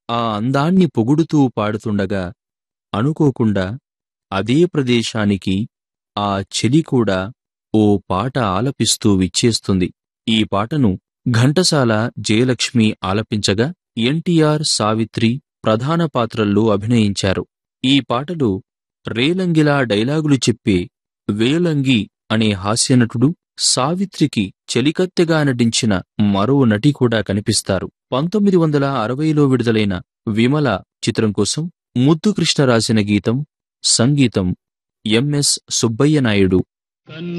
ఆ అందాన్ని పొగుడుతూ పాడుతుండగా అనుకోకుండా అదే ప్రదేశానికి ఆ చెలి కూడా ఓ పాట ఆలపిస్తూ విచ్చేస్తుంది ఈ పాటను ఘంటసాల జయలక్ష్మి ఆలపించగా ఎన్టీఆర్ సావిత్రి ప్రధాన పాత్రల్లో అభినయించారు ఈ పాటలో రేలంగిలా డైలాగులు చెప్పే వేలంగి అనే హాస్యనటుడు సావిత్రికి చెలికత్తెగా నటించిన మరో నటి కూడా కనిపిస్తారు పంతొమ్మిది వందల అరవైలో విడుదలైన విమల చిత్రం కోసం ముద్దు కృష్ణ రాసిన గీతం సంగీతం ఎంఎస్ సుబ్బయ్య నాయుడు